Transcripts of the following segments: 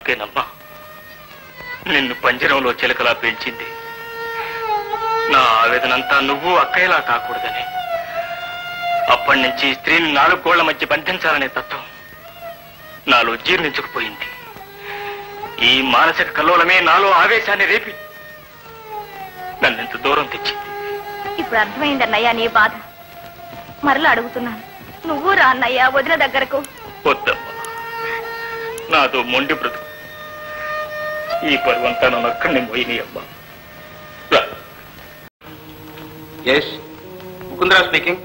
అక్కేనమ్మా నిన్ను పంజరంలో చిలకలా పెంచింది నా ఆవేదనంతా నువ్వు అక్కయ్యలా కాకూడదని అప్పటి నుంచి స్త్రీని నాలుగు గోళ్ల మధ్య బంధించాలనే తత్వం నాలో జీర్ణించుకుపోయింది ఈ మానసిక కల్లోలమే నాలో ఆవేశాన్ని రేపి నన్నింత దూరం తెచ్చింది ఇప్పుడు అర్థమైంది అన్నయ్య నీ బాధ మరలా అడుగుతున్నాను నువ్వు రా అన్నయ్య వదిన దగ్గరకు వద్దమ్మా నాతో మొండి బ్రతుకు ఈ పరువంతా నన్ను అక్కడిని పోయినాయి అమ్మా రా. ఎస్ ముకుందరావు స్పీకింగ్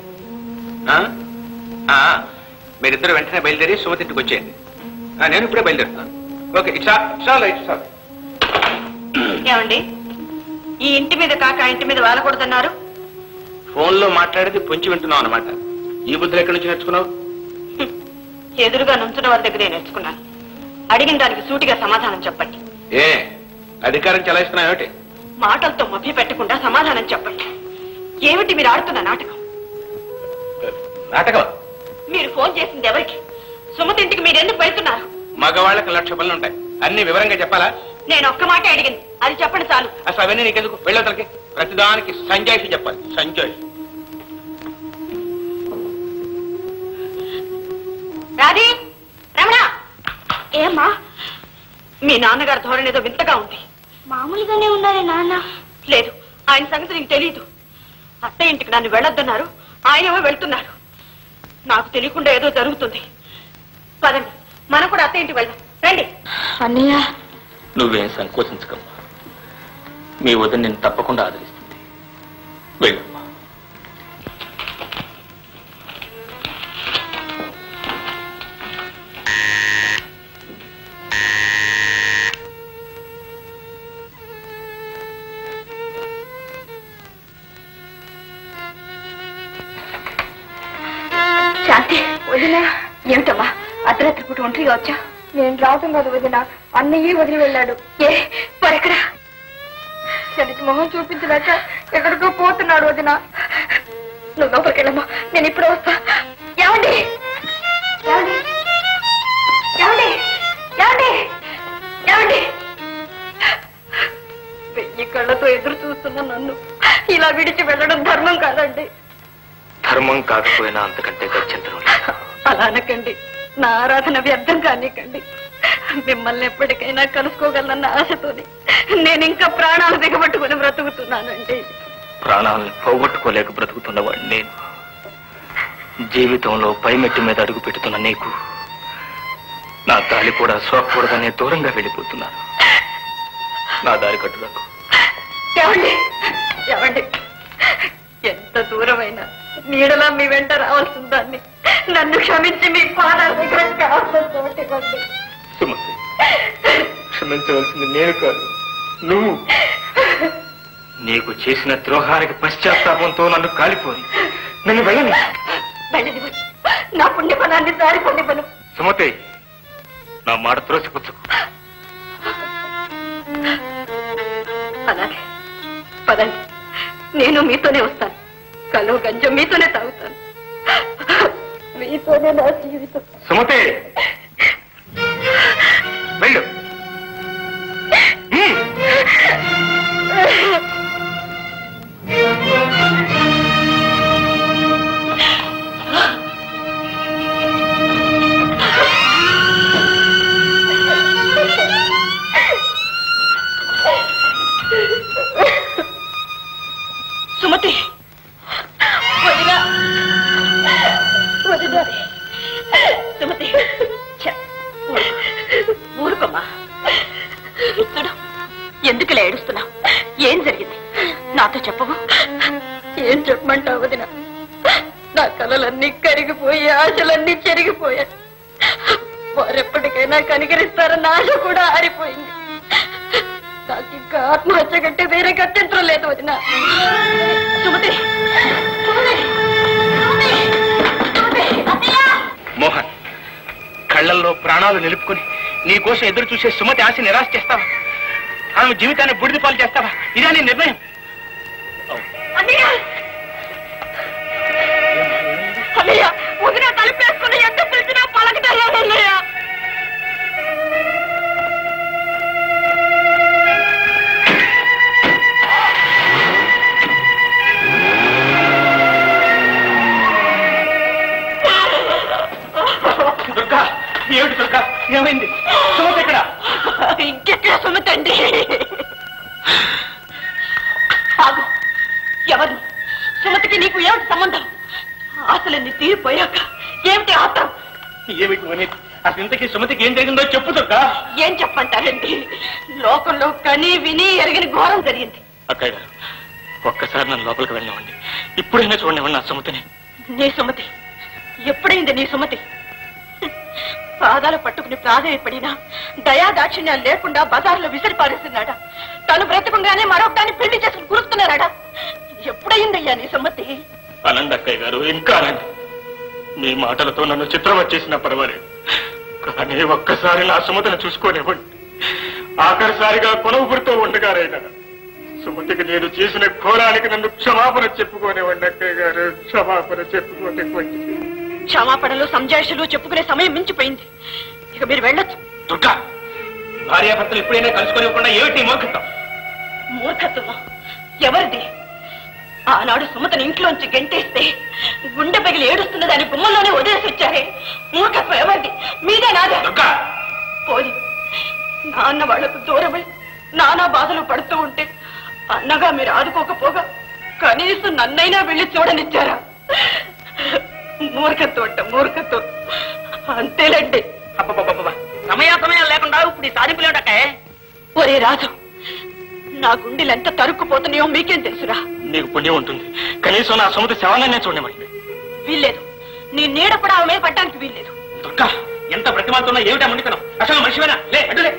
మీరిద్దరు వెంటనే బయలుదేరి సుమతింటికి వచ్చేయండి ఆ, నేను ఇప్పుడే బయలుదేరుతాను ఓకే ఇట్స్ చాలా ఇట్స్ ఏమండి ఈ ఇంటి మీద కాక ఆ ఇంటి మీద వాలకూడదన్నారు ఫోన్లో మాట్లాడేది పొంచి వింటున్నాం అనమాట ఈ బుద్ధులు ఎక్కడి నుంచి నేర్చుకున్నావు ఎదురుగా నుంచున్న వారి దగ్గరే నేర్చుకున్నాను అడిగిన దానికి సూటిగా సమాధానం చెప్పండి ఏ అధికారం చెలాయిస్తున్నావు ఏమిటి మాటలతో మభ్య పెట్టకుండా సమాధానం చెప్పండి ఏమిటి మీరు ఆడుతున్న నాటకం నాటకం మీరు ఫోన్ చేసింది ఎవరికి సుమతి ఇంటికి మీరు ఎందుకు వెళ్తున్నారు మగవాళ్ళకి లక్ష పనులు ఉంటాయి అన్ని వివరంగా చెప్పాలా నేను ఒక్క మాట అడిగింది అది చెప్పండి చాలు అసలు అవన్నీ నీకెందుకు వెళ్ళవతలకి ప్రతిదానికి సంజాయిషి చెప్పాలి సంజాయిషి రాధి రమణ ఏమ్మా మీ నాన్నగారి ధోరణి ఏదో వింతగా ఉంది మామూలుగానే ఉన్నారే నాన్న లేదు ఆయన సంగతి నీకు తెలియదు అత్తయ్య ఇంటికి నన్ను వెళ్ళొద్దన్నారు ఆయనేమో వెళ్తున్నారు నాకు తెలియకుండా ఏదో జరుగుతుంది పదండి మనం కూడా అత్తయ్య ఇంటికి వెళ్దాం రండి అన్నయ్య నువ్వేం సంకోచించకమ్మా మీ వదిన నేను తప్పకుండా ఆదరిస్తుంది వెళ్ళమ్మా శాంతి వదిన ఏమిటమ్మా అర్ధరాత్రి పూట ఒంటరిగా వచ్చా నేను రావటం కాదు వదిన అన్నయ్య వదిలి వెళ్ళాడు ఏ మరెక్కడ చలికి మొహం చూపించలేక ఎక్కడికో పోతున్నాడు వదిన నువ్వు లోపలికి వెళ్ళమ్మా నేను ఇప్పుడు వస్తా ఏమండి ఏమండి ఏమండి ఏమండి ఏమండి వెయ్యి కళ్ళతో ఎదురు చూస్తున్న నన్ను ఇలా విడిచి వెళ్ళడం ధర్మం కాదండి ధర్మం కాకపోయినా అంతకంటే గత్యంతరం లేదు అలా అనకండి నా ఆరాధన వ్యర్థం కానికండి మిమ్మల్ని ఎప్పటికైనా కలుసుకోగలన్న ఆశతోని నేను ఇంకా ప్రాణాలు దిగబట్టుకుని బ్రతుకుతున్నానండి ప్రాణాలను పోగొట్టుకోలేక బ్రతుకుతున్నవాడిని నేను జీవితంలో పైమెట్టి మీద అడుగు పెడుతున్న నీకు నా దారి కూడా సోకూడదనే దూరంగా వెళ్ళిపోతున్నాను నా దారి కట్టులకు ఏమండి ఏమండి ఎంత దూరమైనా నీడలా మీ వెంట రావాల్సిన దాన్ని నన్ను క్షమించి మీ పాదాల దగ్గర కావాల్సిన చోటివ్వండి సుమతి క్షమించవలసింది నేను కాదు నువ్వు నీకు చేసిన ద్రోహానికి పశ్చాత్తాపంతో నన్ను కాలిపోయి నన్ను వెళ్ళని వెళ్ళనివ్వండి నా పుణ్యఫలాన్ని దారిపోనివ్వను సుమతి నా మాట త్రోసిపుచ్చుకు అలాగే పదండి నేను మీతోనే వస్తాను కలువ గంజం మీతోనే తాగుతాను మీతోనే నా జీవితం సుమతి వెళ్ళు హ్మ్. సుమతి వదినా వదినా సుమతి ఛ, ఊరుకో. ఊరుకోమ్మా చూడు ఎందుకులా ఏడుస్తున్నావు ఏం జరిగింది నాతో చెప్పవు ఏం చెప్పమంటావు వదిన నా కలలన్నీ కరిగిపోయి ఆశలన్నీ చెరిగిపోయాయి వారెప్పటికైనా కనికరిస్తారన్న ఆశ కూడా ఆరిపోయింది నాకు ఇంకా ఆత్మహత్య కంటే వేరే గత్యంతరం లేదు వదిన సుమతి సుమతి సుమతి అత్తయ్య మోహన్ కళ్ళల్లో ప్రాణాలు నిలుపుకొని నీ కోసం ఎదురు చూసే సుమతి ఆశ నిరాశ చేస్తావా ఆమె జీవితాన్ని బుడిది పాలు చేస్తావా ఇదే నీ నిర్ణయం అన్నయ్య అన్నయ్య వదిన తలుపేసుకుని ఎంత పిలిచినా పలకటలేదు అన్నయ్య తీరిపోయాక ఏమిటి ఆత్రం ఏమిటి అనేది అసలు ఇంతకీ సుమతికి ఏం జరిగిందో చెప్పు దుర్గా ఏం చెప్పంటారండి లోకంలో కని విని ఎరగని ఘోరం జరిగింది అక్కయ్య గారు ఒక్కసారి నన్ను లోపలికి వెళ్ళనివ్వండి ఇప్పుడైనా చూడండి నా సుమతిని నీ సుమతి ఎప్పుడైంది నీ సుమతి పాదాలు పట్టుకుని ప్రాధాయపడినా దయా దాక్షిణ్యాలు లేకుండా బజార్లో విసిరి పారేస్తున్నాడా తను బ్రతకంగానే మరొకదాన్ని పెళ్లి చేసుకుని కురుస్తున్నాడా ఎప్పుడైందయ్యా నీ సుమతి అనండి అక్కయ్య గారు ఇంకా అనండి మీ మాటలతో నన్ను చిత్రం వచ్చేసినా పర్వాలేదు కానీ ఒక్కసారి నా సుమతిని చూసుకోనివ్వండి ఆఖరిసారిగా కొనవుపురితో ఉండగారైనా సుమతికి నేను చేసిన ఘోరానికి నన్ను క్షమాపణ చెప్పుకోనివ్వండి అక్కయ్య గారు క్షమాపణ చెప్పుకోనివ్వండి క్షమాపణలు సంజాయిషులు చెప్పుకునే సమయం మించిపోయింది ఇక మీరు వెళ్ళొచ్చు దుర్గా భార్యాభర్తలు ఎప్పుడైనా కలుసుకొని ఏమిటి మూర్ఖత్వం మూర్ఖత్వమా ఎవరిది ఆనాడు సుమతను ఇంట్లోంచి గెంటేస్తే గుండె పగిలి ఏడుస్తున్నదాని గుమ్మంలోనే వదిలేసి వచ్చారే మూర్ఖత్వం ఎవరిది మీదే నాదే దుర్గా పోని నాన్న వాళ్లకు దూరమై నానా బాధలు పడుతూ ఉంటే అన్నగా మీరు ఆదుకోకపోగా కనీసం నన్నైనా వెళ్ళి చూడనిచ్చారా మూర్ఖత్వం అంట మూర్ఖత్వం అంతేలేండి అబ్బబ్బబ్బబ్బ. సమయాసమయం లేకుండా ఇప్పుడు ఈ సాధింపులు ఏమిటక్కాయ్ ఒరే రాజు నా గుండెలు ఎంత తరుక్కుపోతున్నాయో మీకేం తెలుసురా నీకు పుణ్యం ఉంటుంది కనీసం నా సుమతి శవాలనే చూడనివ్వండి వీల్లేదు నీ నీడ కూడా ఆమె మీద పడ్డానికి వీల్లేదు దుర్గా ఎంత ప్రతిమాలుతున్నా ఏమిటా ముండితనం అసలు మనిషివేనా లే అడ్డులే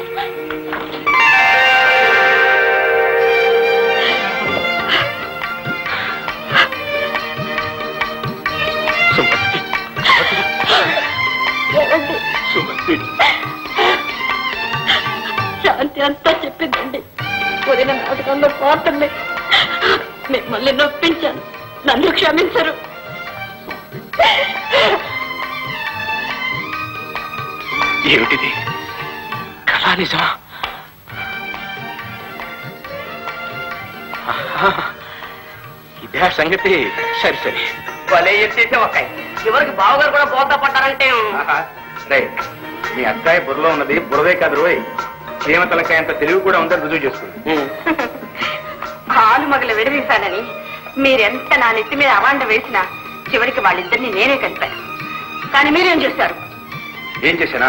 సుమతి సుమతి శాంతి అంతా చెప్పిందండి వదిన నాటకంలో పోతుంది మిమ్మల్ని నొప్పించాను నన్ను క్షమించరు ఏమిటిది కళా నిజమా ఆహా, ఇదే ఆ సంగతి సరి సరి భలే ఎత్తేసే ఒక్కాయ్ చివరికి బావగారు కూడా బోధ పడ్డారంటే రే మీ అక్కాయ బుర్రలో ఉన్నది బురదే కాదు రోయ్ చీమ తలకాయ అంత తెలివి కూడా ఉందని రుజువు చేస్తుంది కాలు మగలు విడదీశానని మీరెంత నా నెత్తి మీద అవాండ వేసినా చివరికి వాళ్ళిద్దరిని నేనే కలిపాను కానీ మీరేం చేశారు ఏం చేశానా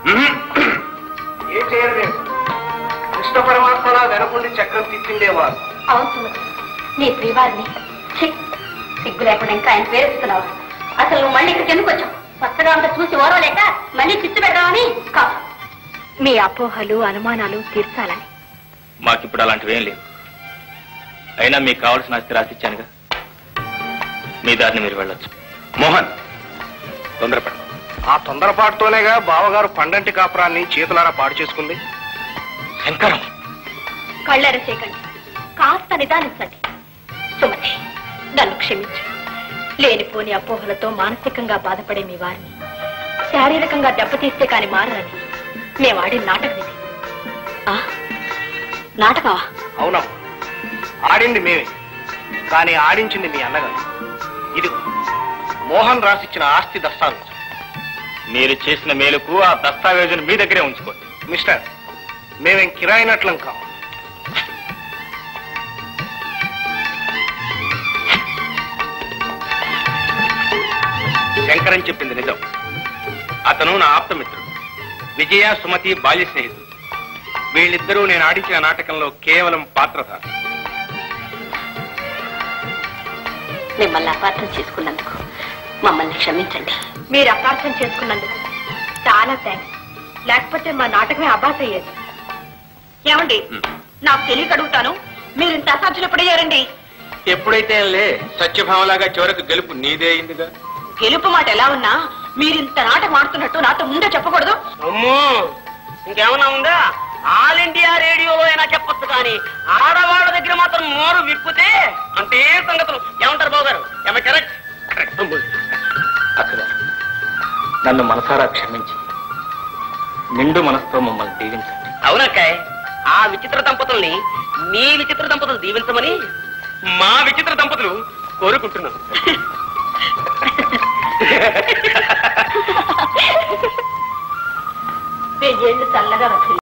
ఏం చేయరు నేను కృష్ణ పరమాత్మలా వెనకుండి చక్రం తిప్పిండేవారు అవును సుమతి నీ శ్రీవారిని ఛీ, సిగ్గు లేకుండా ఇంకా ఆయన పేరుస్తున్నావు అసలు నువ్వు మళ్ళీ ఇక్కడికి ఎందుకు వచ్చావు కొత్తగా అంత చూసి ఓరవలేక మళ్ళీ చిచ్చు పెడదామని కాదు మీ అపోహలు అనుమానాలు తీర్చాలని మాకిప్పుడు అలాంటివేం లేవు అయినా మీకు కావాల్సిన ఆస్తి రాసిచ్చానుగా మీ దారిని మీరు వెళ్ళొచ్చు మోహన్ తొందరపడు ఆ తొందరపాటుతోనేగా బావగారు పండంటి కాపురాన్ని చేతులారా పాడు చేసుకుంది శంకరం కళ్ళెర చేయకండి కాస్త నిదానించండి సుమతి నన్ను క్షమించు లేనిపోని అపోహలతో మానసికంగా బాధపడే మీ వారిని శారీరకంగా దెబ్బతీస్తే కాని మారని మేము ఆడిన నాటకం ఇది ఆ, నాటకమా అవునమ్మా ఆడింది మేమే కానీ ఆడించింది మీ అన్నగారు ఇది మోహన్ రాసిచ్చిన ఆస్తి దస్తావేజు మీరు చేసిన మేలుకు ఆ దస్తావేజును మీ దగ్గరే ఉంచుకోండి మిస్టర్ మేమేం కిరాయినట్లం కాం శంకరం చెప్పింది నిజం అతను నా ఆప్తమిత్రుడు విజయ సుమతి బాల్య స్నేహితుడు వీళ్ళిద్దరూ నేను ఆడించిన నాటకంలో కేవలం పాత్రధారు మిమ్మల్ని అపార్థం చేసుకున్నందుకు మమ్మల్ని క్షమించండి మీరు అపార్థం చేసుకున్నందుకు చాలా థ్యాంక్స్ లేకపోతే మా నాటకమే అబాస్ అయ్యేది ఏమండి నాకు తెలియక అడుగుతాను మీరు ఇంత అసాధ్యులు ఎప్పుడయ్యారండి ఎప్పుడైతే లే సత్యభామలాగా చివరకు గెలుపు నీదే అయిందిగా గెలుపు మాట ఎలా ఉన్నా మీరు ఇంత నాటకం ఆడుతున్నట్టు నాతో ముందే చెప్పకూడదు అమ్మో ఇంకేమన్నా ఉందా ఆల్ ఇండియా రేడియోలో అయినా చెప్పొచ్చు కానీ ఆడవాళ్ళ దగ్గర మాత్రం మోరు విప్పితే అంటే సంగతులు ఏమంటారు బాబు గారు కరెక్ట్ అక్కగా నన్ను మనసారా క్షమించి నిండు మనసుతో మమ్మల్ని దీవించండి అవునక్కాయ్ ఆ విచిత్ర దంపతుల్ని మీ విచిత్ర దంపతులు దీవించమని మా విచిత్ర దంపతులు కోరుకుంటున్నాం వెయ్యేళ్ళు చల్లగా వచ్చింది